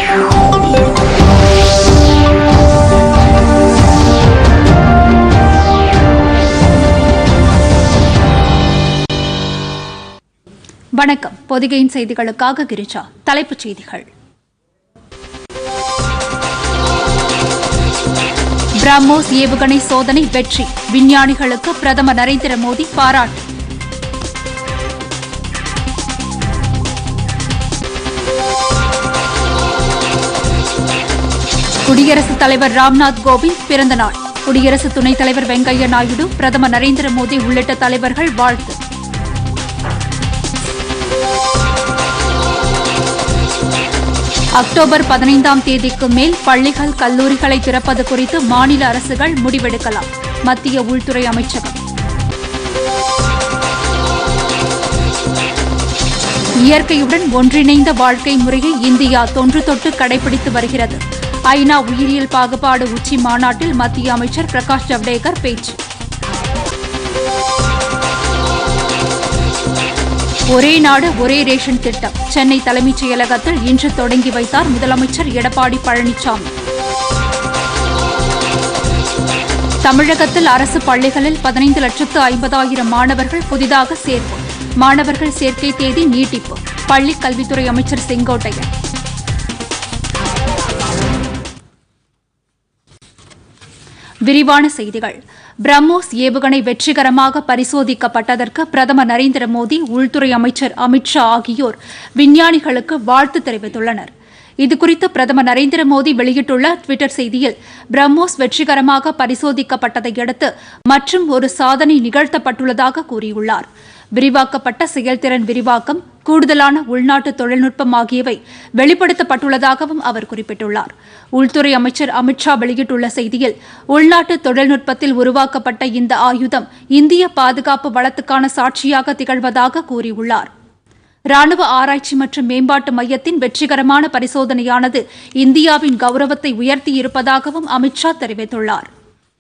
வணக்கம் பொதிகையின் செய்திகளுக்காக கிரிஜா தலைப்புச் செய்திகள் பிரம்மோஸ் ஏவுகணை சோதனை வெற்றி விஞ்ஞானிகளுக்கு பிரதமர் நரேந்திர மோடி பாராட்டு குடியரசுத் தலைவர் ராம்நாத் கோவிந்த் பிறந்த நாள் குடியரசு துணைத் தலைவர் வெங்கையா நாயுடு பிரதமர் நரேந்திர மோடி உள்ளிட்ட தலைவர்கள் வாழ்த்து அக்டோபர் பதினைந்தாம் தேதிக்கு மேல் பள்ளிகள் கல்லூரிகளை திறப்பது குறித்து மாநில அரசுகள் முடிவெடுக்கலாம் மத்திய உள்துறை அமைச்சகம் இயற்கையுடன் ஒன்றிணைந்த வாழ்க்கை முறையை இந்தியா தொன்று தொட்டு கடைபிடித்து வருகிறது ஐநா உயிரியல் பாகுபாடு உச்சி மாநாட்டில் மத்திய அமைச்சர் பிரகாஷ் ஜவ்டேகர் பேச்சு ஒரே நாடு ஒரே ரேஷன் திட்டம் சென்னை தலைமைச் செயலகத்தில் இன்று தொடங்கி வைத்தார் முதலமைச்சர் எடப்பாடி பழனிசாமி தமிழகத்தில் அரசு பள்ளிகளில் பதினைந்து லட்சத்து ஐம்பதாயிரம் மாணவர்கள் புதிதாக சேர்ப்பு மாணவர்கள் சேர்க்கை தேதி நீட்டிப்பு பள்ளிக் கல்வித்துறை அமைச்சர் செங்கோட்டையன் விரிவான செய்திகள் பிரம்மோஸ் ஏவுகணை வெற்றிகரமாக பரிசோதிக்கப்பட்டதற்கு பிரதமர் நரேந்திர மோடி உள்துறை அமைச்சர் அமித் ஷா ஆகியோர் விஞ்ஞானிகளுக்கு வாழ்த்து தெரிவித்துள்ளனர் இதுகுறித்து பிரதமர் நரேந்திர மோடி வெளியிட்டுள்ள டுவிட்டர் செய்தியில் பிரம்மோஸ் வெற்றிகரமாக பரிசோதிக்கப்பட்டதை அடுத்து மற்றும் ஒரு சாதனை நிகழ்த்தப்பட்டுள்ளதாக கூறியுள்ளார் விரிவாக்கப்பட்ட செயல்திறன் விரிவாக்கம் கூடுதலான உள்நாட்டு தொழில்நுட்பம் ஆகியவை வெளிப்படுத்தப்பட்டுள்ளதாகவும் அவர் குறிப்பிட்டுள்ளார் உள்துறை அமைச்சர் அமித் ஷா வெளியிட்டுள்ள செய்தியில் உள்நாட்டு தொழில்நுட்பத்தில் உருவாக்கப்பட்ட இந்த ஆயுதம் இந்திய பாதுகாப்பு வளத்துக்கான சாட்சியாக திகழ்வதாக கூறியுள்ளார் ராணுவ ஆராய்ச்சி மற்றும் மேம்பாட்டு மையத்தின் வெற்றிகரமான பரிசோதனையானது இந்தியாவின் கௌரவத்தை உயர்த்தியிருப்பதாகவும் அமித் ஷா தெரிவித்துள்ளார்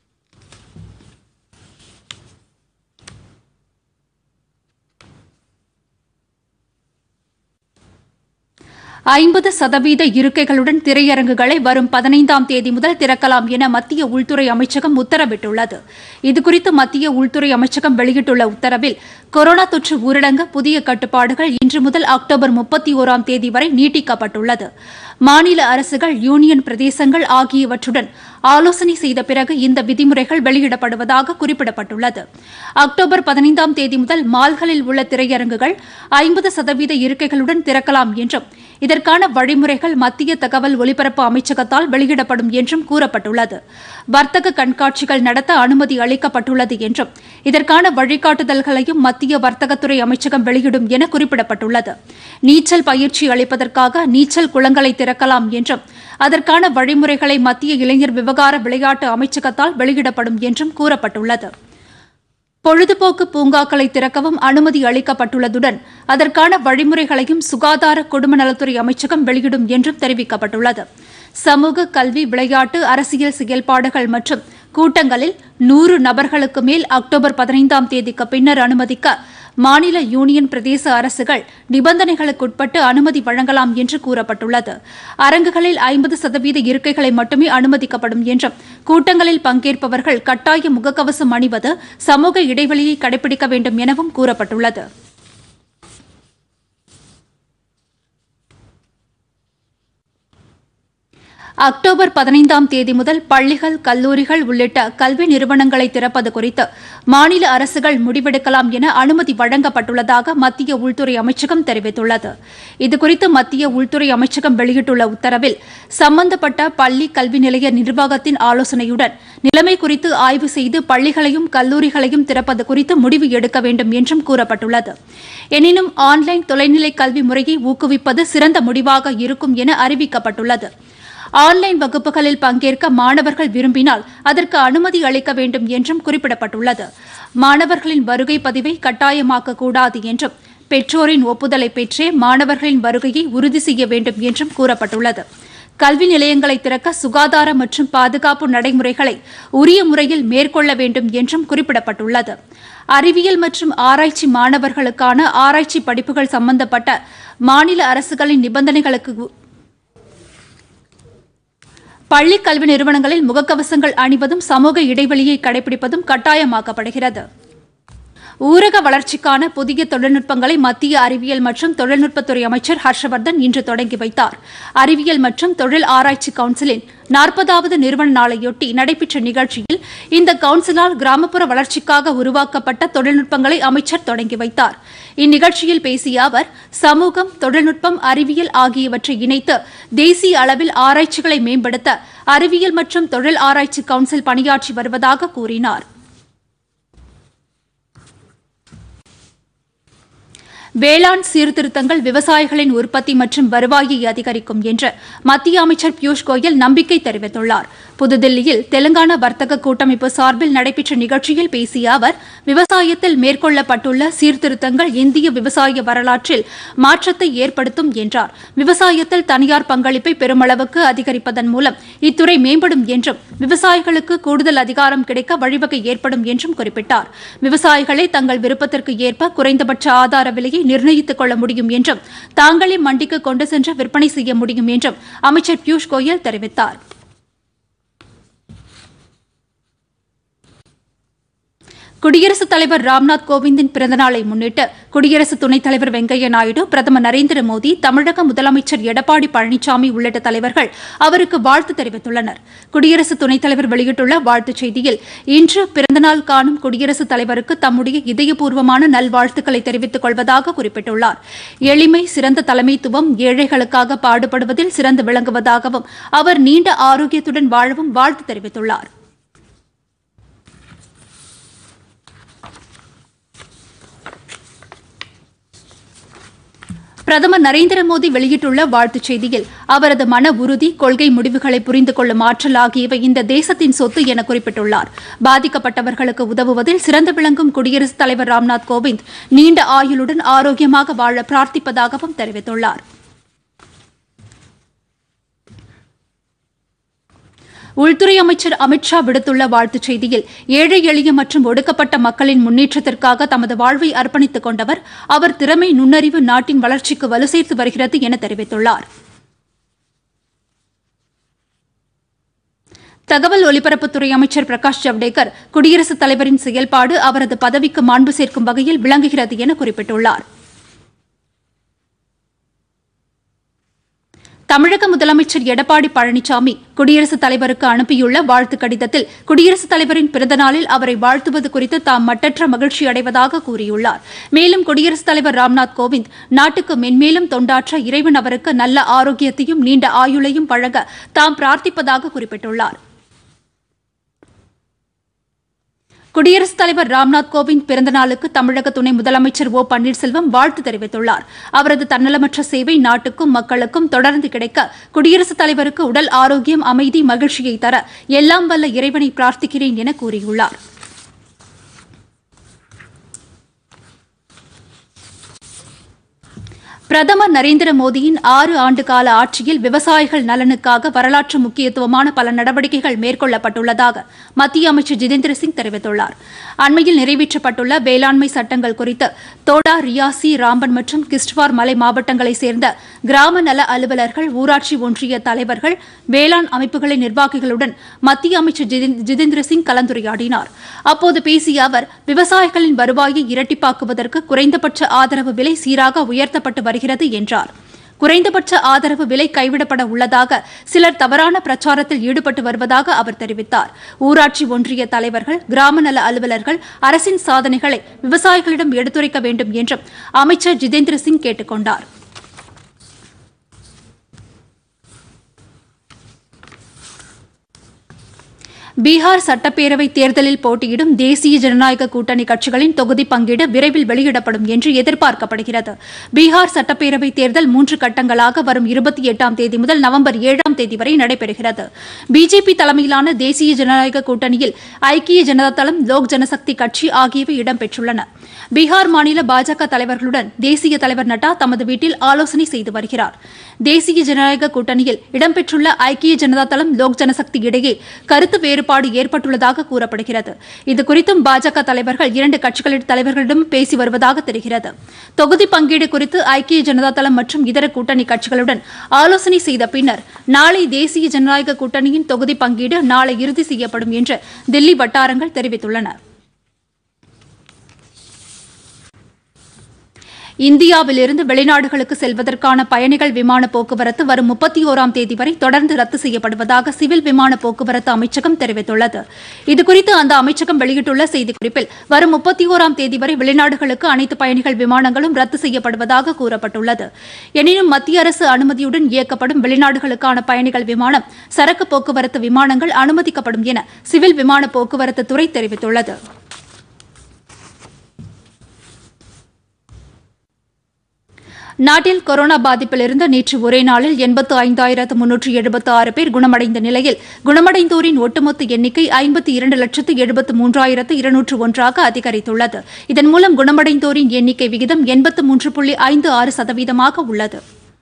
ஐம்பது சதவீத இருக்கைகளுடன் திரையரங்குகளை வரும் பதினைந்தாம் தேதி முதல் திறக்கலாம் என மத்திய உள்துறை அமைச்சகம் உத்தரவிட்டுள்ளது இதுகுறித்து மத்திய உள்துறை அமைச்சகம் வெளியிட்டுள்ள உத்தரவில் கொரோனா தொற்று ஊரடங்கு புதிய கட்டுப்பாடுகள் இன்று முதல் அக்டோபர் முப்பத்தி ஓராம் தேதி வரை நீட்டிக்கப்பட்டுள்ளது மாநில அரசுகள் யூனியன் பிரதேசங்கள் ஆகியவற்றுடன் ஆலோசனை செய்த பிறகு இந்த விதிமுறைகள் வெளியிடப்படுவதாக குறிப்பிடப்பட்டுள்ளது அக்டோபர் பதினைந்தாம் தேதி முதல் மால்களில் உள்ள திரையரங்குகள் ஐம்பது சதவீத இருக்கைகளுடன் திறக்கலாம் என்றும் இதற்கான வழிமுறைகள் மத்திய தகவல் ஒலிபரப்பு அமைச்சகத்தால் வெளியிடப்படும் என்றும் கூறப்பட்டுள்ளது வர்த்தக கண்காட்சிகள் நடத்த அனுமதி அளிக்கப்பட்டுள்ளது என்றும் இதற்கான வழிகாட்டுதல்களையும் மத்திய வர்த்தகத்துறை அமைச்சகம் வெளியிடும் என குறிப்பிடப்பட்டுள்ளது நீச்சல் பயிற்சி அளிப்பதற்காக நீச்சல் குளங்களை திறக்கலாம் என்றும் அதற்கான வழிமுறைகளை மத்திய இளைஞர் விவகார விளையாட்டு அமைச்சகத்தால் வெளியிடப்படும் என்றும் கூறப்பட்டுள்ளது பொழுதுபோக்கு பூங்காக்களை திறக்கவும் அனுமதி அளிக்கப்பட்டுள்ளதுடன் அதற்கான வழிமுறைகளையும் சுகாதார குடும்ப நலத்துறை அமைச்சகம் வெளியிடும் என்றும் தெரிவிக்கப்பட்டுள்ளது சமூக கல்வி விளையாட்டு அரசியல் செயல்பாடுகள் மற்றும் கூட்டங்களில் நூறு நபர்களுக்கு மேல் அக்டோபர் பதினைந்தாம் தேதிக்கு பின்னர் அனுமதிக்க மாநில யூனியன் பிரதேச அரசுகள் நிபந்தனைகளுக்குட்பட்டு அனுமதி வழங்கலாம் என்று கூறப்பட்டுள்ளது அரங்குகளில் ஐம்பது சதவீத இருக்கைகளை மட்டுமே அனுமதிக்கப்படும் என்றும் கூட்டங்களில் பங்கேற்பவர்கள் கட்டாய முகக்கவசம் அணிவது சமூக இடைவெளியை கடைபிடிக்க வேண்டும் எனவும் கூறப்பட்டுள்ளது அக்டோபர் பதினைந்தாம் தேதி முதல் பள்ளிகள் கல்லூரிகள் உள்ளிட்ட கல்வி நிறுவனங்களை திறப்பது குறித்து மாநில அரசுகள் முடிவெடுக்கலாம் என அனுமதி வழங்கப்பட்டுள்ளதாக மத்திய உள்துறை அமைச்சகம் தெரிவித்துள்ளது இதுகுறித்து மத்திய உள்துறை அமைச்சகம் வெளியிட்டுள்ள உத்தரவில் சம்பந்தப்பட்ட பள்ளி கல்வி நிலைய நிர்வாகத்தின் ஆலோசனையுடன் நிலைமை குறித்து ஆய்வு செய்து பள்ளிகளையும் கல்லூரிகளையும் திறப்பது குறித்து முடிவு எடுக்க வேண்டும் என்றும் கூறப்பட்டுள்ளது எனினும் ஆன்லைன் தொலைநிலை கல்வி முறையை ஊக்குவிப்பது சிறந்த முடிவாக இருக்கும் என அறிவிக்கப்பட்டுள்ளது ஆன்லைன் வகுப்புகளில் பங்கேற்க மாணவர்கள் விரும்பினால் அதற்கு அனுமதி அளிக்க வேண்டும் என்றும் குறிப்பிடப்பட்டுள்ளது மாணவர்களின் வருகை பதிவை கட்டாயமாக்கக்கூடாது என்றும் பெற்றோரின் ஒப்புதலை பெற்றே மாணவர்களின் வருகையை உறுதி செய்ய வேண்டும் என்றும் கூறப்பட்டுள்ளது கல்வி நிலையங்களை திறக்க சுகாதார மற்றும் பாதுகாப்பு நடைமுறைகளை உரிய முறையில் மேற்கொள்ள வேண்டும் என்றும் குறிப்பிடப்பட்டுள்ளது அறிவியல் மற்றும் ஆராய்ச்சி மாணவர்களுக்கான ஆராய்ச்சி படிப்புகள் சம்பந்தப்பட்ட மாநில அரசுகளின் நிபந்தனைகளுக்கு பள்ளிக் கல்வி நிறுவனங்களில் முகக்கவசங்கள் அணிவதும் சமூக இடைவெளியை கடைபிடிப்பதும் கட்டாயமாக்கப்படுகிறது ஊரக வளர்ச்சிக்கான புதிய தொழில்நுட்பங்களை மத்திய அறிவியல் மற்றும் தொழில்நுட்பத்துறை அமைச்சர் ஹர்ஷவர்தன் இன்று தொடங்கி வைத்தார் அறிவியல் மற்றும் தொழில் ஆராய்ச்சி கவுன்சிலின் நாற்பதாவது நிறுவன நாளையொட்டி நடைபெற்ற நிகழ்ச்சியில் இந்த கவுன்சிலால் கிராமப்புற வளர்ச்சிக்காக உருவாக்கப்பட்ட தொழில்நுட்பங்களை அமைச்சர் தொடங்கி வைத்தார் இந்நிகழ்ச்சியில் பேசிய அவர் சமூகம் தொழில்நுட்பம் அறிவியல் ஆகியவற்றை இணைத்து தேசிய அளவில் ஆராய்ச்சிகளை மேம்படுத்த அறிவியல் மற்றும் தொழில் ஆராய்ச்சி கவுன்சில் பணியாற்றி வருவதாக கூறினார் வேளாண் சீர்திருத்தங்கள் விவசாயிகளின் உற்பத்தி மற்றும் வருவாயை அதிகரிக்கும் என்று மத்திய அமைச்சர் பியூஷ் கோயல் நம்பிக்கை தெரிவித்துள்ளார் புதுதில்லியில் தெலுங்கானா வர்த்தக கூட்டமைப்பு சார்பில் நடைபெற்ற நிகழ்ச்சியில் பேசிய அவர் விவசாயத்தில் மேற்கொள்ளப்பட்டுள்ள சீர்திருத்தங்கள் இந்திய விவசாய வரலாற்றில் மாற்றத்தை ஏற்படுத்தும் என்றார் விவசாயத்தில் தனியார் பங்களிப்பை பெருமளவுக்கு அதிகரிப்பதன் மூலம் இத்துறை மேம்படும் என்றும் விவசாயிகளுக்கு கூடுதல் அதிகாரம் கிடைக்க வழிவகை ஏற்படும் என்றும் குறிப்பிட்டார் விவசாயிகளே தங்கள் விருப்பத்திற்கு ஏற்ப குறைந்தபட்ச ஆதார விலையை நிர்ணயித்துக் கொள்ள முடியும் என்றும் தாங்களே மண்டிக்கு கொண்டு சென்று விற்பனை செய்ய முடியும் என்றும் அமைச்சர் பியூஷ் கோயல் தெரிவித்தார் குடியரசுத் தலைவர் ராம்நாத் கோவிந்தின் பிறந்தநாளை முன்னிட்டு குடியரசு துணைத் தலைவர் வெங்கையா நாயுடு பிரதமர் நரேந்திர மோடி தமிழக முதலமைச்சர் எடப்பாடி பழனிசாமி உள்ளிட்ட தலைவர்கள் அவருக்கு வாழ்த்து தெரிவித்துள்ளனர் குடியரசு துணைத் தலைவர் வெளியிட்டுள்ள வாழ்த்துச் செய்தியில் இன்று பிறந்தநாள் காணும் குடியரசுத் தலைவருக்கு தம்முடைய இதயபூர்வமான நல்வாழ்த்துக்களை தெரிவித்துக் கொள்வதாக குறிப்பிட்டுள்ளார் எளிமை சிறந்த தலைமைத்துவம் ஏழைகளுக்காக பாடுபடுவதில் சிறந்து விளங்குவதாகவும் அவர் நீண்ட ஆரோக்கியத்துடன் வாழவும் வாழ்த்து தெரிவித்துள்ளார் பிரதமர் நரேந்திர மோடி வெளியிட்டுள்ள வாழ்த்துச் செய்தியில் அவரது மன உறுதி கொள்கை முடிவுகளை புரிந்து கொள்ளும் ஆற்றல் ஆகியவை இந்த தேசத்தின் சொத்து என குறிப்பிட்டுள்ளார் பாதிக்கப்பட்டவர்களுக்கு உதவுவதில் சிறந்து விளங்கும் குடியரசுத் தலைவர் ராம்நாத் கோவிந்த் நீண்ட ஆயுளுடன் ஆரோக்கியமாக வாழ பிரார்த்திப்பதாகவும் தெரிவித்துள்ளார் உள்துறை அமைச்சர் அமித்ஷா விடுத்துள்ள வாழ்த்துச் செய்தியில் ஏழை எளிய மற்றும் ஒடுக்கப்பட்ட மக்களின் முன்னேற்றத்திற்காக தமது வாழ்வை அர்ப்பணித்துக் கொண்டவர் அவர் திறமை நுண்ணறிவு நாட்டின் வளர்ச்சிக்கு வலு சேர்த்து வருகிறது என தெரிவித்துள்ளார் தகவல் ஒலிபரப்புத்துறை அமைச்சர் பிரகாஷ் ஜவ்டேகர் குடியரசுத் தலைவரின் செயல்பாடு அவரது பதவிக்கு மாண்பு சேர்க்கும் வகையில் விளங்குகிறது என குறிப்பிட்டுள்ளார் தமிழக முதலமைச்சர் எடப்பாடி பழனிசாமி குடியரசுத் தலைவருக்கு அனுப்பியுள்ள வாழ்த்து கடிதத்தில் குடியரசுத் தலைவரின் பிறந்தநாளில் அவரை வாழ்த்துவது குறித்து தாம் மட்டற்ற மகிழ்ச்சி அடைவதாக கூறியுள்ளார் மேலும் குடியரசுத் தலைவர் ராம்நாத் கோவிந்த் நாட்டுக்கு மென்மேலும் தொண்டாற்ற இறைவன் அவருக்கு நல்ல ஆரோக்கியத்தையும் நீண்ட ஆயுளையும் வழங்க தாம் பிரார்த்திப்பதாக குறிப்பிட்டுள்ளார் குடியரசுத் தலைவர் ராம்நாத் கோவிந்த் பிறந்த நாளுக்கு தமிழக துணை முதலமைச்சர் ஓ பன்னீர்செல்வம் வாழ்த்து தெரிவித்துள்ளார் அவரது தன்னலமற்ற சேவை நாட்டுக்கும் மக்களுக்கும் தொடர்ந்து கிடைக்க குடியரசுத் தலைவருக்கு உடல் ஆரோக்கியம் அமைதி மகிழ்ச்சியை தர எல்லாம் வல்ல இறைவனை பிரார்த்திக்கிறேன் என கூறியுள்ளார் பிரதமர் நரேந்திர மோடியின் ஆறு ஆண்டுகால ஆட்சியில் விவசாயிகள் நலனுக்காக வரலாற்று முக்கியத்துவமான பல நடவடிக்கைகள் மேற்கொள்ளப்பட்டுள்ளதாக மத்திய அமைச்சர் ஜிதேந்திர சிங் தெரிவித்துள்ளார் அண்மையில் நிறைவேற்றப்பட்டுள்ள வேளாண்மை சட்டங்கள் குறித்து தோடா ரியாசி ராம்பன் மற்றும் கிஸ்ட்வார் மலை மாவட்டங்களைச் சேர்ந்த கிராம நல அலுவலர்கள் ஊராட்சி ஒன்றிய தலைவர்கள் வேளாண் அமைப்புகளின் நிர்வாகிகளுடன் மத்திய அமைச்சர் ஜிதேந்- ஜிதேந்திர சிங் கலந்துரையாடினார் அப்போது பேசிய அவர் விவசாயிகளின் வருவாயை இரட்டிப்பாக்குவதற்கு குறைந்தபட்ச ஆதரவு விலை சீராக உயர்த்தப்பட்டு வருகிறது என்றார் குறைந்தபட்ச ஆதரவு விலை கைவிடப்பட உள்ளதாக சிலர் தவறான பிரச்சாரத்தில் ஈடுபட்டு வருவதாக அவர் தெரிவித்தார் ஊராட்சி ஒன்றிய தலைவர்கள் கிராம நல அலுவலர்கள் அரசின் சாதனைகளை விவசாயிகளிடம் எடுத்துரைக்க வேண்டும் என்றும் அமைச்சர் ஜிதேந்திர சிங் கேட்டுக் கொண்டார் பீகார் சட்டப்பேரவை தேர்தலில் போட்டியிடும் தேசிய ஜனநாயக கூட்டணி கட்சிகளின் தொகுதி பங்கீடு விரைவில் வெளியிடப்படும் என்று எதிர்பார்க்கப்படுகிறது பீகார் சட்டப்பேரவை தேர்தல் மூன்று கட்டங்களாக வரும் இருபத்தி எட்டாம் தேதி முதல் நவம்பர் ஏழாம் தேதி வரை நடைபெறுகிறது பிஜேபி தலைமையிலான தேசிய ஜனநாயக கூட்டணியில் ஐக்கிய ஜனதா தளம் லோக் ஜனசக்தி கட்சி ஆகியவை இடம்பெற்றுள்ளன பீகார் மாநில பாஜக தலைவர்களுடன் தேசிய தலைவர் நட்டா தமது வீட்டில் ஆலோசனை செய்து வருகிறார் தேசிய ஜனநாயக கூட்டணியில் இடம்பெற்றுள்ள ஐக்கிய ஜனதா தளம் லோக் ஜனசக்தி இடையே கருத்து வேறுபாடு ஐயப்பாடு ஏற்பட்டுள்ளதாக கூறப்படுகிறது இதுகுறித்தும் பாஜக தலைவர்கள் இரண்டு கட்சிகளின் தலைவர்களிடம் பேசி வருவதாக தெரிகிறது தொகுதி பங்கீடு குறித்து ஐக்கிய ஜனதா தளம் மற்றும் இதர கூட்டணி கட்சிகளுடன் ஆலோசனை செய்த பின்னர் நாளை தேசிய ஜனநாயக கூட்டணியின் தொகுதி பங்கீடு நாளை இறுதி செய்யப்படும் என்று தில்லி வட்டாரங்கள் தெரிவித்துள்ளன இந்தியாவிலிருந்து வெளிநாடுகளுக்கு செல்வதற்கான பயணிகள் விமான போக்குவரத்து வரும் முப்பத்தி ஓராம் தேதி வரை தொடர்ந்து ரத்து செய்யப்படுவதாக சிவில் விமான போக்குவரத்து அமைச்சகம் தெரிவித்துள்ளது இதுகுறித்து அந்த அமைச்சகம் வெளியிட்டுள்ள செய்திக்குறிப்பில் வரும் முப்பத்தி ஓராம் தேதி வரை வெளிநாடுகளுக்கு அனைத்து பயணிகள் விமானங்களும் ரத்து செய்யப்படுவதாக கூறப்பட்டுள்ளது எனினும் மத்திய அரசு அனுமதியுடன் இயக்கப்படும் வெளிநாடுகளுக்கான பயணிகள் விமானம் சரக்கு போக்குவரத்து விமானங்கள் அனுமதிக்கப்படும் என சிவில் விமான போக்குவரத்து துறை தெரிவித்துள்ளது நாட்டில் கொரோனா பாதிப்பிலிருந்து நேற்று ஒரே நாளில் எண்பத்து ஐந்தாயிரத்து முன்னூற்று எழுபத்து ஆறு பேர் குணமடைந்த நிலையில் குணமடைந்தோரின் ஒட்டுமொத்த எண்ணிக்கை ஐம்பத்தி இரண்டு லட்சத்து எழுபத்து மூன்றாயிரத்து இருநூற்று ஒன்றாக அதிகரித்துள்ளது இதன் மூலம் குணமடைந்தோரின் எண்ணிக்கை விகிதம் எண்பத்து மூன்று புள்ளி ஐந்து ஆறு சதவீதமாக உள்ளது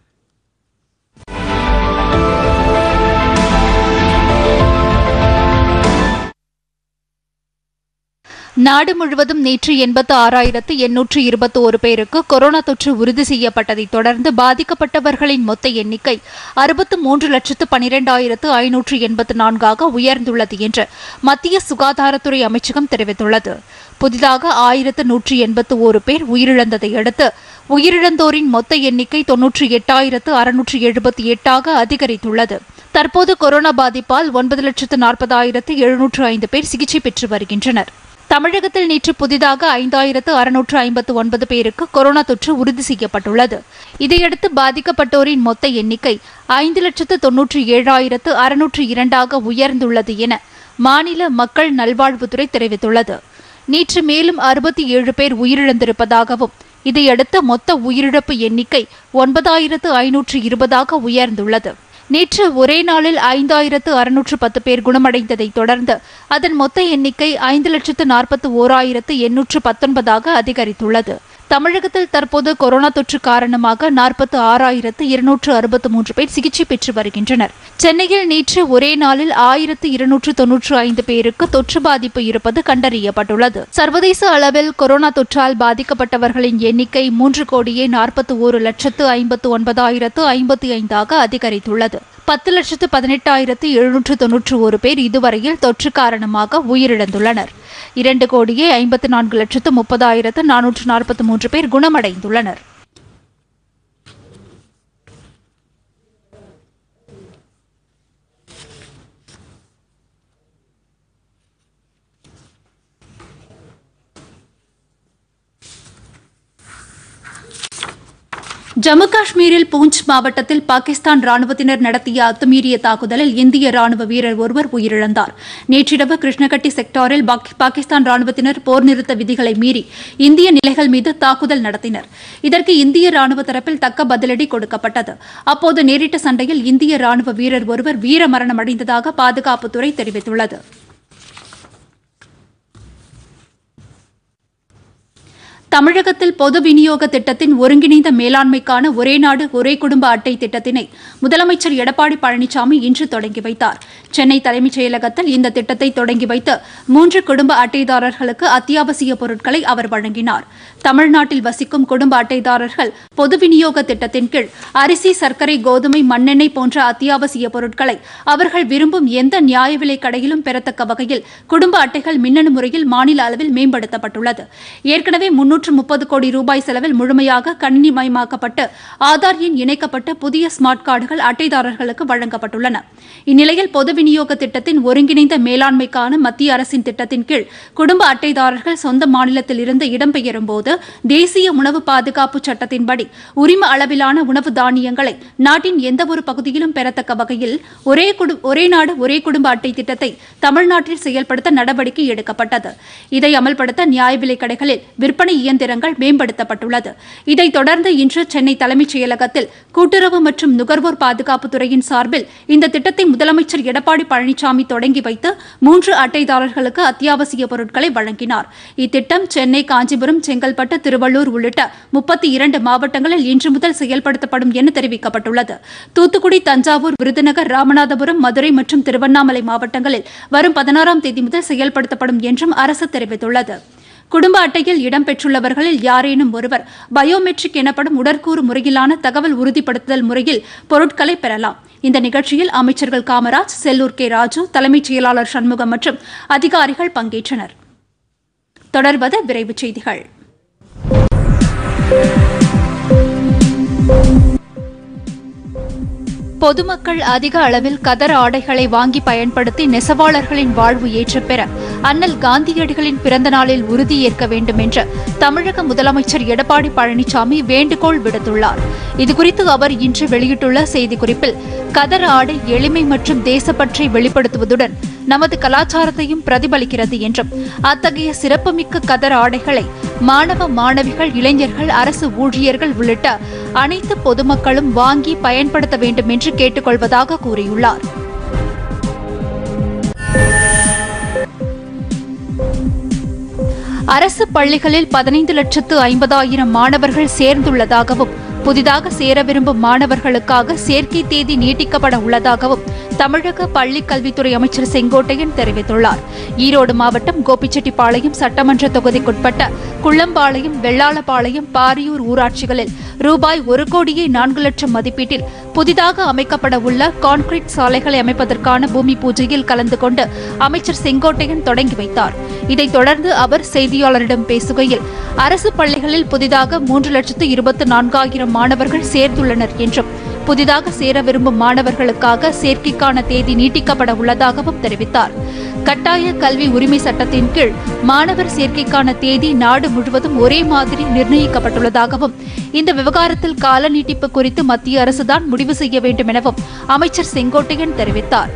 நாடு முழுவதும் நேற்று எண்பத்து ஆறாயிரத்து எண்ணூற்று இருபத்தி ஒரு பேருக்கு கொரோனா தொற்று உறுதி செய்யப்பட்டதைத் தொடர்ந்து பாதிக்கப்பட்டவர்களின் மொத்த எண்ணிக்கை அறுபத்து மூன்று லட்சத்து பனிரெண்டாயிரத்து ஐநூற்று எண்பத்து நான்காக உயர்ந்துள்ளது என்று மத்திய சுகாதாரத்துறை அமைச்சகம் தெரிவித்துள்ளது புதிதாக ஆயிரத்து நூற்றி எண்பத்து ஒரு பேர் உயிரிழந்ததை அடுத்து உயிரிழந்தோரின் மொத்த எண்ணிக்கை தொன்னூற்றி எட்டாயிரத்து அறுநூற்று எழுபத்தி எட்டாக அதிகரித்துள்ளது தற்போது கொரோனா பாதிப்பால் ஒன்பது லட்சத்து நாற்பதாயிரத்து எழுநூற்று ஐந்து பேர் சிகிச்சை பெற்று வருகின்றனர் தமிழகத்தில் நேற்று புதிதாக ஐந்தாயிரத்து அறுநூற்று ஐம்பத்து ஒன்பது பேருக்கு கொரோனா தொற்று உறுதி செய்யப்பட்டுள்ளது இதையடுத்து பாதிக்கப்பட்டோரின் மொத்த எண்ணிக்கை ஐந்து லட்சத்து தொன்னூற்றி ஏழாயிரத்து அறுநூற்று இரண்டாக உயர்ந்துள்ளது என மாநில மக்கள் நல்வாழ்வுத்துறை தெரிவித்துள்ளது நேற்று மேலும் அறுபத்தி ஏழு பேர் உயிரிழந்திருப்பதாகவும் இதையடுத்து மொத்த உயிரிழப்பு எண்ணிக்கை ஒன்பதாயிரத்து ஐநூற்று இருபதாக உயர்ந்துள்ளது நேற்று ஒரே நாளில் ஐந்தாயிரத்து அறுநூற்று பத்து பேர் குணமடைந்ததைத் தொடர்ந்து அதன் மொத்த எண்ணிக்கை ஐந்து லட்சத்து நாற்பத்து ஓராயிரத்து எண்ணூற்று பத்தொன்பதாக அதிகரித்துள்ளது தமிழகத்தில் தற்போது கொரோனா தொற்று காரணமாக நாற்பத்து ஆறாயிரத்து இருநூற்று அறுபத்து மூன்று பேர் சிகிச்சை பெற்று வருகின்றனர் சென்னையில் நேற்று ஒரே நாளில் ஆயிரத்து இருநூற்று தொன்னூற்று ஐந்து பேருக்கு தொற்று பாதிப்பு இருப்பது கண்டறியப்பட்டுள்ளது சர்வதேச அளவில் கொரோனா தொற்றால் பாதிக்கப்பட்டவர்களின் எண்ணிக்கை மூன்று கோடியே நாற்பத்தி ஒரு லட்சத்து ஐம்பத்து ஒன்பதாயிரத்து ஐம்பத்தி ஐந்தாக அதிகரித்துள்ளது பத்து லட்சத்து பதினெட்டாயிரத்து எழுநூற்று தொன்னூற்று ஒரு பேர் இதுவரையில் தொற்று காரணமாக உயிரிழந்துள்ளனர் இரண்டு கோடியே ஐம்பத்து நான்கு லட்சத்து முப்பதாயிரத்து நானூற்று நாற்பத்தி மூன்று பேர் குணமடைந்துள்ளனர் ஜம்மு காஷ்மீரில் பூஞ்ச் மாவட்டத்தில் பாகிஸ்தான் ராணுவத்தினர் நடத்திய அத்துமீறிய தாக்குதலில் இந்திய ராணுவ வீரர் ஒருவர் உயிரிழந்தார் நேற்றிரவு கிருஷ்ணகட்டி செக்டாரில் பாக்- பாகிஸ்தான் ராணுவத்தினர் போர் நிறுத்த விதிகளை மீறி இந்திய நிலைகள் மீது தாக்குதல் நடத்தினர் இதற்கு இந்திய ராணுவ தரப்பில் தக்க பதிலடி கொடுக்கப்பட்டது அப்போது நேரிட்ட சண்டையில் இந்திய ராணுவ வீரர் ஒருவர் வீரமரணம் அடைந்ததாக பாதுகாப்புத்துறை தெரிவித்துள்ளது தமிழகத்தில் பொது விநியோக திட்டத்தின் ஒருங்கிணைந்த மேலாண்மைக்கான ஒரே நாடு ஒரே குடும்ப அட்டை திட்டத்தினை முதலமைச்சர் எடப்பாடி பழனிசாமி இன்று தொடங்கி வைத்தார் சென்னை தலைமைச் செயலகத்தில் இந்த திட்டத்தை தொடங்கி வைத்து மூன்று குடும்ப அட்டைதாரர்களுக்கு அத்தியாவசிய பொருட்களை அவர் வழங்கினார் தமிழ்நாட்டில் வசிக்கும் குடும்ப அட்டைதாரர்கள் பொது விநியோக திட்டத்தின் கீழ் அரிசி சர்க்கரை கோதுமை மண்ணெண்ணெய் போன்ற அத்தியாவசிய பொருட்களை அவர்கள் விரும்பும் எந்த நியாய விலைக் கடையிலும் பெறத்தக்க வகையில் குடும்ப அட்டைகள் மின்னணு முறையில் மாநில அளவில் மேம்படுத்தப்பட்டுள்ளது ஏற்கனவே முன்னூற்று முப்பது கோடி ரூபாய் செலவில் முழுமையாக கணினிமயமாக்கப்பட்டு ஆதார் எண் இணைக்கப்பட்ட புதிய ஸ்மார்ட் கார்டுகள் அட்டைதாரர்களுக்கு வழங்கப்பட்டுள்ளன இந்நிலையில் பொது விநியோக திட்டத்தின் ஒருங்கிணைந்த மேலாண்மைக்கான மத்திய அரசின் திட்டத்தின் கீழ் குடும்ப அட்டைதாரர்கள் சொந்த மாநிலத்தில் இருந்து இடம்பெயரும் போது தேசிய உணவு பாதுகாப்பு சட்டத்தின்படி உரிம அளவிலான உணவு தானியங்களை நாட்டின் எந்தவொரு பகுதியிலும் பெறத்தக்க வகையில் ஒரே குடு- ஒரே நாடு ஒரே குடும்ப அட்டை திட்டத்தை தமிழ்நாட்டில் செயல்படுத்த நடவடிக்கை எடுக்கப்பட்டது இதை அமல்படுத்த நியாய விலைக் கடைகளில் விற்பனை இயந்திரங்கள் மேம்படுத்தப்பட்டுள்ளது இதைத் தொடர்ந்து இன்று சென்னை தலைமைச் செயலகத்தில் கூட்டுறவு மற்றும் நுகர்வோர் பாதுகாப்பு துறையின் சார்பில் இந்த திட்டத்தை முதலமைச்சர் எடப்பாடி பழனிசாமி தொடங்கி வைத்து மூன்று அட்டைதாரர்களுக்கு அத்தியாவசிய பொருட்களை வழங்கினார் இத்திட்டம் சென்னை காஞ்சிபுரம் செங்கல்பட்டு திருவள்ளூர் உள்ளிட்ட முப்பத்தி இரண்டு மாவட்டங்களில் இன்று முதல் செயல்படுத்தப்படும் என தெரிவிக்கப்பட்டுள்ளது தூத்துக்குடி தஞ்சாவூர் விருதுநகர் ராமநாதபுரம் மதுரை மற்றும் திருவண்ணாமலை மாவட்டங்களில் வரும் பதினாறாம் தேதி முதல் செயல்படுத்தப்படும் என்றும் அரசு தெரிவித்துள்ளது குடும்ப அட்டையில் இடம்பெற்றுள்ளவர்களில் யாரேனும் ஒருவர் பயோமெட்ரிக் எனப்படும் உடற்கூறு முறையிலான தகவல் உறுதிப்படுத்துதல் முறையில் பொருட்களை பெறலாம் இந்த நிகழ்ச்சியில் அமைச்சர்கள் காமராஜ் செல்லூர் கே ராஜு தலைமைச் செயலாளர் சண்முகம் மற்றும் அதிகாரிகள் பங்கேற்றனர் தொடர்வது விரைவுச் செய்திகள் பொதுமக்கள் அதிக அளவில் கதர் ஆடைகளை வாங்கி பயன்படுத்தி நெசவாளர்களின் வாழ்வு ஏற்றப் பெற அண்ணல் காந்தியடிகளின் பிறந்த நாளில் உறுதியேற்க வேண்டும் என்று தமிழக முதலமைச்சர் எடப்பாடி பழனிசாமி வேண்டுகோள் விடுத்துள்ளார் இதுகுறித்து அவர் இன்று வெளியிட்டுள்ள செய்திக்குறிப்பில் கதர் ஆடை எளிமை மற்றும் தேசப்பற்றை வெளிப்படுத்துவதுடன் நமது கலாச்சாரத்தையும் பிரதிபலிக்கிறது என்றும் அத்தகைய சிறப்புமிக்க கதர் ஆடைகளை மாணவ மாணவிகள் இளைஞர்கள் அரசு ஊழியர்கள் உள்ளிட்ட அனைத்து பொதுமக்களும் வாங்கி பயன்படுத்த வேண்டும் என்று கேட்டுக்கொள்வதாக கூறியுள்ளார் அரசு பள்ளிகளில் பதினைந்து லட்சத்து ஐம்பதாயிரம் மாணவர்கள் சேர்ந்துள்ளதாகவும் புதிதாக சேர விரும்பும் மாணவர்களுக்காக சேர்க்கை தேதி நீட்டிக்கப்பட உள்ளதாகவும் தமிழக பள்ளிக் கல்வித்துறை அமைச்சர் செங்கோட்டையன் தெரிவித்துள்ளார் ஈரோடு மாவட்டம் கோபிச்செட்டிப்பாளையம் சட்டமன்ற தொகுதிக்குட்பட்ட குள்ளம்பாளையம் வெள்ளாளபாளையம் பாரியூர் ஊராட்சிகளில் ரூபாய் ஒரு கோடியே நான்கு லட்சம் மதிப்பீட்டில் புதிதாக அமைக்கப்பட உள்ள கான்கிரீட் சாலைகளை அமைப்பதற்கான பூமி பூஜையில் கலந்து கொண்டு அமைச்சர் செங்கோட்டையன் தொடங்கி வைத்தார் இதைத் தொடர்ந்து அவர் செய்தியாளரிடம் பேசுகையில் அரசு பள்ளிகளில் புதிதாக மூன்று லட்சத்து இருபத்து நான்காயிரம் மாணவர்கள் சேர்ந்துள்ளனர் என்றும் புதிதாக சேர விரும்பும் மாணவர்களுக்காக சேர்க்கைக்கான தேதி நீட்டிக்கப்பட உள்ளதாகவும் தெரிவித்தார் கட்டாய கல்வி உரிமை சட்டத்தின் கீழ் மாணவர் சேர்க்கைக்கான தேதி நாடு முழுவதும் ஒரே மாதிரி நிர்ணயிக்கப்பட்டுள்ளதாகவும் இந்த விவகாரத்தில் கால நீட்டிப்பு குறித்து மத்திய அரசுதான் முடிவு செய்ய வேண்டும் எனவும் அமைச்சர் செங்கோட்டையன் தெரிவித்தார்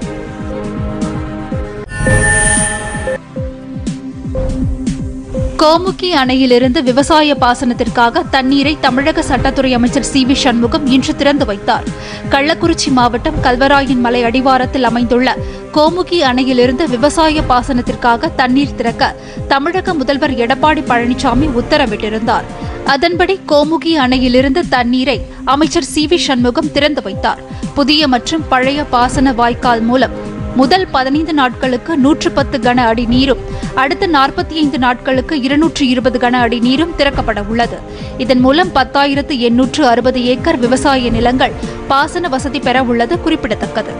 கோமுகி அணையிலிருந்து விவசாய பாசனத்திற்காக தண்ணீரை தமிழக சட்டத்துறை அமைச்சர் சி வி சண்முகம் இன்று திறந்து வைத்தார் கள்ளக்குறிச்சி மாவட்டம் கல்வராயன் மலை அடிவாரத்தில் அமைந்துள்ள கோமுகி அணையிலிருந்து விவசாய பாசனத்திற்காக தண்ணீர் திறக்க தமிழக முதல்வர் எடப்பாடி பழனிசாமி உத்தரவிட்டிருந்தார் அதன்படி கோமுகி அணையிலிருந்து தண்ணீரை அமைச்சர் சி வி சண்முகம் திறந்து வைத்தார் புதிய மற்றும் பழைய பாசன வாய்க்கால் மூலம் முதல் பதினைந்து நாட்களுக்கு நூற்று பத்து கன அடி நீரும் அடுத்த நாற்பத்தி ஐந்து நாட்களுக்கு இருநூற்று இருபது கன அடி நீரும் திறக்கப்பட உள்ளது இதன் மூலம் பத்தாயிரத்து எண்ணூற்று அறுபது ஏக்கர் விவசாய நிலங்கள் பாசன வசதி பெற உள்ளது குறிப்பிடத்தக்கது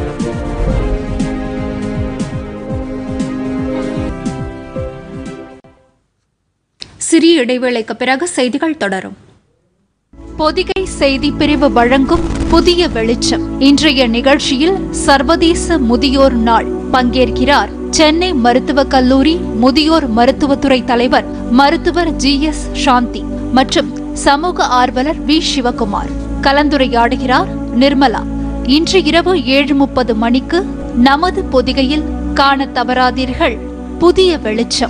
சிறிய இடைவேளைக்கு பிறகு செய்திகள் தொடரும் பொதிகை செய்தி பிரிவு வழங்கும் புதிய வெளிச்சம் இன்றைய நிகழ்ச்சியில் சர்வதேச முதியோர் நாள் பங்கேற்கிறார் சென்னை மருத்துவக் கல்லூரி முதியோர் மருத்துவத்துறை தலைவர் மருத்துவர் ஜி எஸ் சாந்தி மற்றும் சமூக ஆர்வலர் வி சிவகுமார் கலந்துரையாடுகிறார் நிர்மலா இன்று இரவு ஏழு முப்பது மணிக்கு நமது பொதிகையில் காண தவறாதீர்கள் புதிய வெளிச்சம்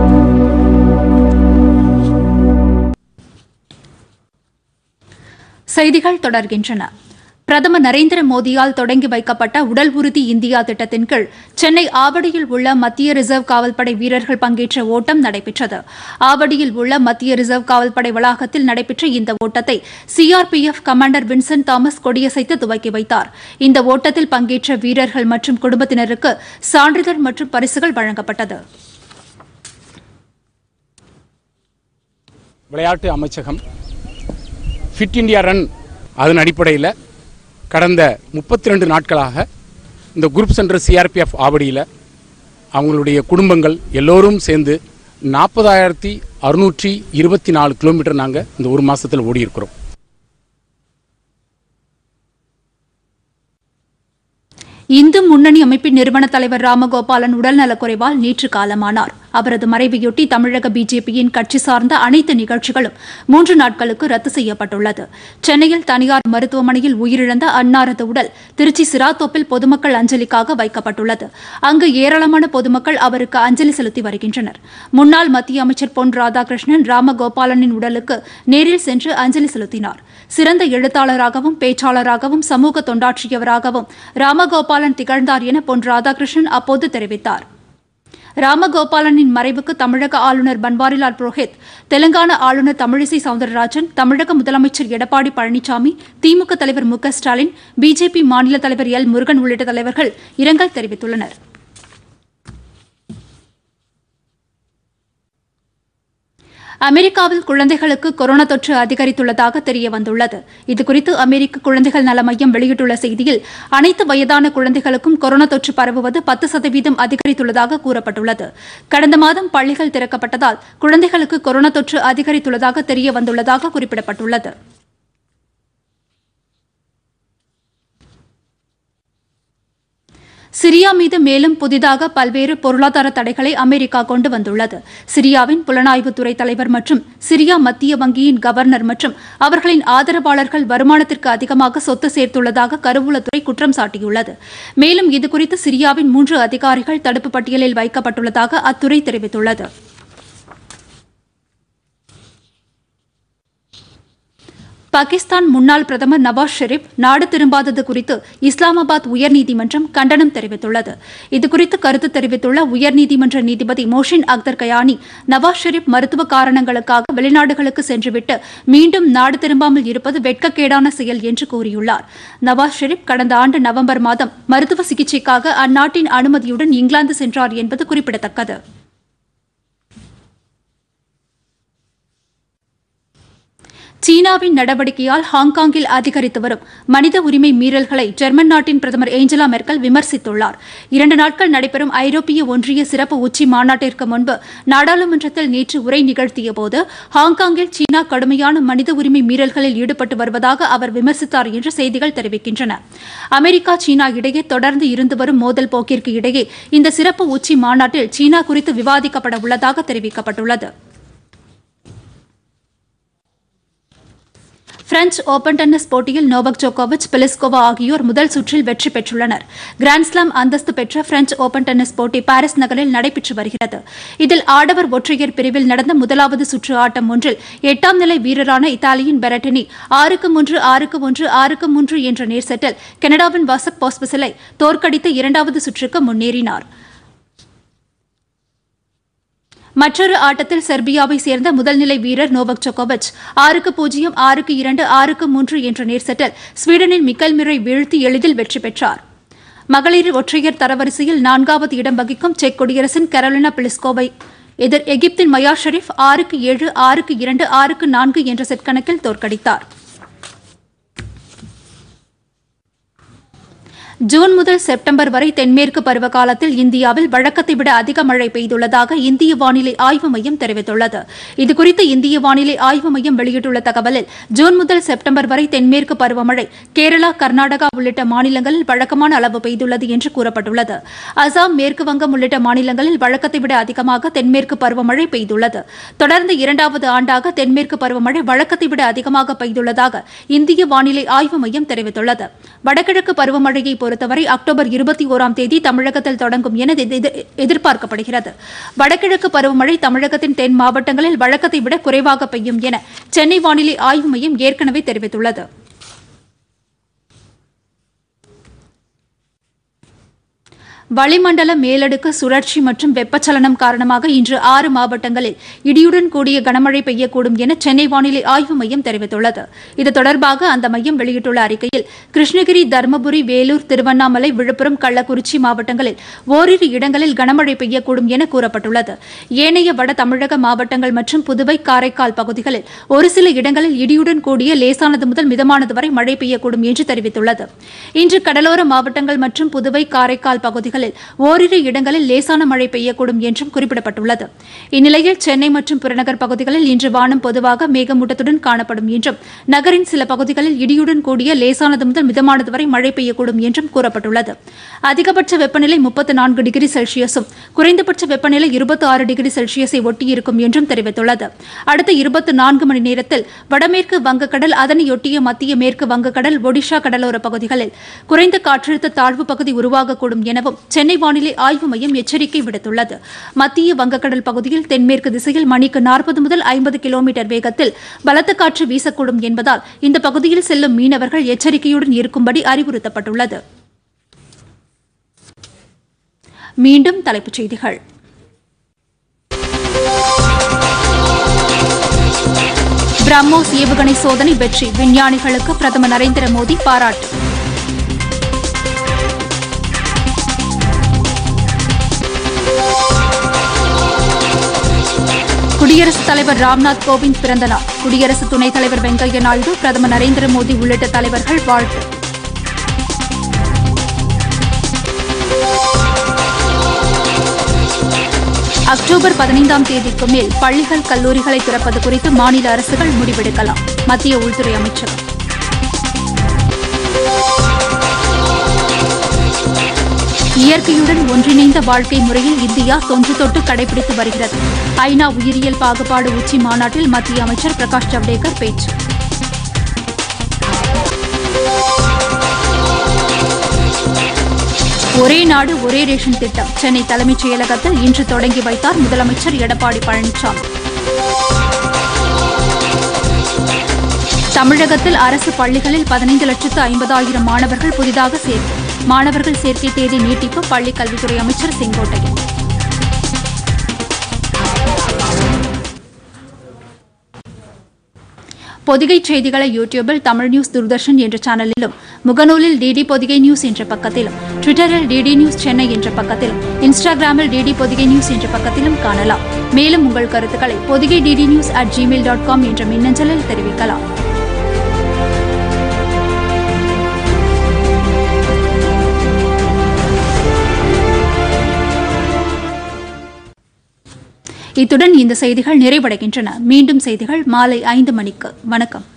செய்திகள் தொடர்கின்றன பிரதமர் நரேந்திர மோடியால் தொடங்கி வைக்கப்பட்ட உடல் உறுதி இந்தியா திட்டத்தின் கீழ் சென்னை ஆவடியில் உள்ள மத்திய ரிசர்வ் காவல்படை வீரர்கள் பங்கேற்ற ஓட்டம் நடைபெற்றது ஆவடியில் உள்ள மத்திய ரிசர்வ் காவல்படை வளாகத்தில் நடைபெற்ற இந்த ஓட்டத்தை சிஆர்பிஎஃப் கமாண்டர் வின்சென்ட் தாமஸ் கொடியசைத்து துவக்கி வைத்தார் இந்த ஓட்டத்தில் பங்கேற்ற வீரர்கள் மற்றும் குடும்பத்தினருக்கு சான்றிதழ் மற்றும் பரிசுகள் வழங்கப்பட்டது விளையாட்டு அமைச்சகம் ஃபிட் இந்தியா ரன் அதன் அடிப்படையில் கடந்த முப்பத்தி ரெண்டு நாட்களாக இந்த குரூப் சென்டர் சிஆர்பிஎஃப் ஆவடியில் அவங்களுடைய குடும்பங்கள் எல்லோரும் சேர்ந்து நாற்பதாயிரத்தி அறுநூற்றி இருபத்தி நாலு கிலோமீட்டர் நாங்கள் இந்த ஒரு மாதத்தில் ஓடி இருக்கிறோம் இந்து முன்னணி அமைப்பின் நிறுவன தலைவர் ராமகோபாலன் உடல்நலக்குறைவால் நேற்று காலமானார் அவரது மறைவையொட்டி தமிழக பிஜேபியின் கட்சி சார்ந்த அனைத்து நிகழ்ச்சிகளும் மூன்று நாட்களுக்கு ரத்து செய்யப்பட்டுள்ளது சென்னையில் தனியார் மருத்துவமனையில் உயிரிழந்த அன்னாரது உடல் திருச்சி சிராத்தோப்பில் பொதுமக்கள் அஞ்சலிக்காக வைக்கப்பட்டுள்ளது அங்கு ஏராளமான பொதுமக்கள் அவருக்கு அஞ்சலி செலுத்தி வருகின்றனர் முன்னாள் மத்திய அமைச்சர் பொன் ராதாகிருஷ்ணன் ராமகோபாலனின் உடலுக்கு நேரில் சென்று அஞ்சலி செலுத்தினார் சிறந்த எழுத்தாளராகவும் பேச்சாளராகவும் சமூக தொண்டாற்றியவராகவும் ராமகோபாலன் திகழ்ந்தார் என பொன் ராதாகிருஷ்ணன் அப்போது தெரிவித்தார் ராமகோபாலனின் மறைவுக்கு தமிழக ஆளுநர் பன்வாரிலால் புரோஹித் தெலங்கானா ஆளுநர் தமிழிசை சவுந்தரராஜன் தமிழக முதலமைச்சர் எடப்பாடி பழனிசாமி திமுக தலைவர் மு க ஸ்டாலின் பிஜேபி மாநில தலைவர் எல் முருகன் உள்ளிட்ட தலைவர்கள் இரங்கல் தெரிவித்துள்ளனா் அமெரிக்காவில் குழந்தைகளுக்கு கொரோனா தொற்று அதிகரித்துள்ளதாக தெரிய வந்துள்ளது இதுகுறித்து அமெரிக்க குழந்தைகள் நல மையம் வெளியிட்டுள்ள செய்தியில் அனைத்து வயதான குழந்தைகளுக்கும் கொரோனா தொற்று பரவுவது பத்து சதவீதம் அதிகரித்துள்ளதாக கூறப்பட்டுள்ளது கடந்த மாதம் பள்ளிகள் திறக்கப்பட்டதால் குழந்தைகளுக்கு கொரோனா தொற்று அதிகரித்துள்ளதாக தெரிய வந்துள்ளதாக குறிப்பிடப்பட்டுள்ளது சிரியா மீது மேலும் புதிதாக பல்வேறு பொருளாதார தடைகளை அமெரிக்கா கொண்டு வந்துள்ளது சிரியாவின் புலனாய்வுத்துறை தலைவர் மற்றும் சிரியா மத்திய வங்கியின் கவர்னர் மற்றும் அவர்களின் ஆதரவாளர்கள் வருமானத்திற்கு அதிகமாக சொத்து சேர்த்துள்ளதாக கருவூலத்துறை குற்றம் சாட்டியுள்ளது மேலும் இதுகுறித்து சிரியாவின் மூன்று அதிகாரிகள் தடுப்பு பட்டியலில் வைக்கப்பட்டுள்ளதாக அத்துறை தெரிவித்துள்ளது பாகிஸ்தான் முன்னாள் பிரதமர் நவாஸ் ஷெரீப் நாடு திரும்பாதது குறித்து இஸ்லாமாபாத் உயர்நீதிமன்றம் கண்டனம் தெரிவித்துள்ளது இதுகுறித்து கருத்து தெரிவித்துள்ள உயர்நீதிமன்ற நீதிபதி மோஷின் அக்தர் கயானி நவாஸ் ஷெரீப் மருத்துவ காரணங்களுக்காக வெளிநாடுகளுக்கு சென்றுவிட்டு மீண்டும் நாடு திரும்பாமல் இருப்பது வெட்கக்கேடான செயல் என்று கூறியுள்ளார் நவாஸ் ஷெரீப் கடந்த ஆண்டு நவம்பர் மாதம் மருத்துவ சிகிச்சைக்காக அந்நாட்டின் அனுமதியுடன் இங்கிலாந்து சென்றார் என்பது குறிப்பிடத்தக்கது சீனாவின் நடவடிக்கையால் ஹாங்காங்கில் அதிகரித்து வரும் மனித உரிமை மீறல்களை ஜெர்மன் நாட்டின் பிரதமர் ஏஞ்சலா மெர்க்கல் விமர்சித்துள்ளார் இரண்டு நாட்கள் நடைபெறும் ஐரோப்பிய ஒன்றிய சிறப்பு உச்சி மாநாட்டிற்கு முன்பு நாடாளுமன்றத்தில் நேற்று உரை நிகழ்த்தியபோது ஹாங்காங்கில் சீனா கடுமையான மனித உரிமை மீறல்களில் ஈடுபட்டு வருவதாக அவர் விமர்சித்தார் என்று செய்திகள் தெரிவிக்கின்றன அமெரிக்கா சீனா இடையே தொடர்ந்து இருந்து வரும் மோதல் போக்கிற்கு இடையே இந்த சிறப்பு உச்சி மாநாட்டில் சீனா குறித்து விவாதிக்கப்பட உள்ளதாக தெரிவிக்கப்பட்டுள்ளது பிரெஞ்ச் ஓபன் டென்னிஸ் போட்டியில் நோவக் ஜோகோவிச் பிலிஸ்கோவா ஆகியோர் முதல் சுற்றில் வெற்றி பெற்றுள்ளனர் கிராண்ட்ஸ்லாம் அந்தஸ்து பெற்ற பிரெஞ்ச் ஓபன் டென்னிஸ் போட்டி பாரிஸ் நகரில் நடைபெற்று வருகிறது இதில் ஆடவர் ஒற்றையர் பிரிவில் நடந்த முதலாவது சுற்று ஆட்டம் ஒன்றில் எட்டாம் நிலை வீரரான இத்தாலியின் பெரட்டினி ஆறுக்கு மூன்று ஆறுக்கு ஒன்று ஆறுக்கு மூன்று என்ற நேர் செட்டில் கனடாவின் வாசக் போஸ்பிசலை தோற்கடித்து இரண்டாவது சுற்றுக்கு முன்னேறினார் மற்றொரு ஆட்டத்தில் செர்பியாவை சேர்ந்த முதல்நிலை வீரர் நோவக் ஜோகோவிச் ஆறுக்கு பூஜ்ஜியம் ஆறுக்கு இரண்டு ஆறுக்கு மூன்று என்ற நேர் செட்டில் ஸ்வீடனின் மிக்கல் மிரை வீழ்த்தி எளிதில் வெற்றி பெற்றார் மகளிர் ஒற்றையர் தரவரிசையில் நான்காவது இடம் வகிக்கும் செக் குடியரசின் கரோலினா பிளிஸ்கோவை எதிர் எகிப்தின் மயா ஷெரீப் ஆறுக்கு ஏழு ஆறுக்கு இரண்டு ஆறுக்கு நான்கு என்ற செட் கணக்கில் தோற்கடித்தார் ஜூன் முதல் செப்டம்பர் வரை தென்மேற்கு பருவகாலத்தில் இந்தியாவில் வழக்கத்தை விட அதிக மழை பெய்துள்ளதாக இந்திய வானிலை ஆய்வு மையம் தெரிவித்துள்ளது இதுகுறித்து இந்திய வானிலை ஆய்வு மையம் வெளியிட்டுள்ள தகவலில் ஜூன் முதல் செப்டம்பர் வரை தென்மேற்கு பருவமழை கேரளா கர்நாடகா உள்ளிட்ட மாநிலங்களில் வழக்கமான அளவு பெய்துள்ளது என்று கூறப்பட்டுள்ளது அசாம் மேற்கு வங்கம் உள்ளிட்ட மாநிலங்களில் வழக்கத்தை விட அதிகமாக தென்மேற்கு பருவமழை பெய்துள்ளது தொடர்ந்து இரண்டாவது ஆண்டாக தென்மேற்கு பருவமழை வழக்கத்தை விட அதிகமாக பெய்துள்ளதாக இந்திய வானிலை ஆய்வு மையம் தெரிவித்துள்ளது வடகிழக்கு பருவமழையை பொறுத்தவரை அக்டோபர் இருபத்தி ஓராம் தேதி தமிழகத்தில் தொடங்கும் என எதிர்- எதிர்பார்க்கப்படுகிறது வடகிழக்கு பருவமழை தமிழகத்தின் தென் மாவட்டங்களில் வழக்கத்தை விட குறைவாக பெய்யும் என சென்னை வானிலை ஆய்வு மையம் ஏற்கனவே தெரிவித்துள்ளது வளிமண்டல மேலடுக்கு சுழற்சி மற்றும் வெப்பச்சலனம் காரணமாக இன்று ஆறு மாவட்டங்களில் இடியுடன் கூடிய கனமழை பெய்யக்கூடும் என சென்னை வானிலை ஆய்வு மையம் தெரிவித்துள்ளது இது தொடர்பாக அந்த மையம் வெளியிட்டுள்ள அறிக்கையில் கிருஷ்ணகிரி தருமபுரி வேலூர் திருவண்ணாமலை விழுப்புரம் கள்ளக்குறிச்சி மாவட்டங்களில் ஓரிரு இடங்களில் கனமழை பெய்யக்கூடும் என கூறப்பட்டுள்ளது ஏனைய வட தமிழக மாவட்டங்கள் மற்றும் புதுவை காரைக்கால் பகுதிகளில் ஒரு சில இடங்களில் இடியுடன் கூடிய லேசானது முதல் மிதமானது வரை மழை பெய்யக்கூடும் என்று தெரிவித்துள்ளது இன்று கடலோர மாவட்டங்கள் மற்றும் புதுவை காரைக்கால் பகுதிகளில் பகுதிகளில் ஓரிரு இடங்களில் லேசான மழை பெய்யக்கூடும் என்றும் குறிப்பிடப்பட்டுள்ளது இந்நிலையில் சென்னை மற்றும் புறநகர் பகுதிகளில் இன்று வானம் பொதுவாக மேகமூட்டத்துடன் காணப்படும் என்றும் நகரின் சில பகுதிகளில் இடியுடன் கூடிய லேசானது முதல் மிதமானது வரை மழை பெய்யக்கூடும் என்றும் கூறப்பட்டுள்ளது அதிகபட்ச வெப்பநிலை முப்பத்து நான்கு டிகிரி செல்சியஸும் குறைந்தபட்ச வெப்பநிலை இருபத்தி ஆறு டிகிரி செல்சியஸை ஒட்டியிருக்கும் என்றும் தெரிவித்துள்ளது அடுத்த இருபத்தி நான்கு மணி நேரத்தில் வடமேற்கு வங்கக்கடல் அதனையொட்டிய மத்திய மேற்கு வங்கக்கடல் ஒடிஷா கடலோர பகுதிகளில் குறைந்த காற்றழுத்த தாழ்வு பகுதி உருவாகக்கூடும் எனவும் சென்னை வானிலை ஆய்வு மையம் எச்சரிக்கை விடுத்துள்ளது மத்திய வங்கக்கடல் பகுதியில் தென்மேற்கு திசையில் மணிக்கு நாற்பது முதல் ஐம்பது கிலோமீட்டர் வேகத்தில் பலத்த காற்று வீசக்கூடும் என்பதால் இந்த பகுதியில் செல்லும் மீனவர்கள் எச்சரிக்கையுடன் இருக்கும்படி அறிவுறுத்தப்பட்டுள்ளது மீண்டும் தலைப்புச் செய்திகள் பிரம்மோஸ் ஏவுகணை சோதனை வெற்றி விஞ்ஞானிகளுக்கு பிரதமர் நரேந்திர மோடி பாராட்டு குடியரசுத் தலைவர் ராம்நாத் கோவிந்த் பிறந்த நாள் குடியரசு துணைத் தலைவர் வெங்கையா நாயுடு பிரதமர் நரேந்திர மோடி உள்ளிட்ட தலைவர்கள் வாழ்த்து அக்டோபர் பதினைந்தாம் தேதிக்கு மேல் பள்ளிகள் கல்லூரிகளை திறப்பது குறித்து மாநில அரசுகள் முடிவெடுக்கலாம் மத்திய உள்துறை அமைச்சகம் இயற்கையுடன் ஒன்றிணைந்த வாழ்க்கை முறையில் இந்தியா தொன்று தொட்டு கடைபிடித்து வருகிறது ஐநா உயிரியல் பாகுபாடு உச்சி மாநாட்டில் மத்திய அமைச்சர் பிரகாஷ் ஜவ்டேகர் பேச்சு ஒரே நாடு ஒரே ரேஷன் திட்டம் சென்னை தலைமைச் செயலகத்தில் இன்று தொடங்கி வைத்தார் முதலமைச்சர் எடப்பாடி பழனிசாமி தமிழகத்தில் அரசு பள்ளிகளில் பதினைந்து லட்சத்து ஐம்பதாயிரம் மாணவர்கள் புதிதாக சேர்ப்பு மாணவர்கள் சேர்க்கை தேதி நீட்டிப்பு பள்ளிக் கல்வித்துறை அமைச்சர் செங்கோட்டையன் பொதிகை செய்திகளை யூடியூபில் தமிழ் நியூஸ் தூர்தர்ஷன் என்ற சேனலிலும் முகநூலில் டிடி பொதிகை நியூஸ் என்ற பக்கத்திலும் ட்விட்டரில் டிடி நியூஸ் சென்னை என்ற பக்கத்திலும் இன்ஸ்டாகிராமில் டிடி பொதிகை நியூஸ் என்ற பக்கத்திலும் காணலாம் மேலும் உங்கள் கருத்துக்களை Podhigai DD news at Gmail dot com என்ற மின்னஞ்சலில் தெரிவிக்கலாம் இத்துடன் இந்த செய்திகள் நிறைவடைகின்றன மீண்டும் செய்திகள் மாலை ஐந்து மணிக்கு வணக்கம்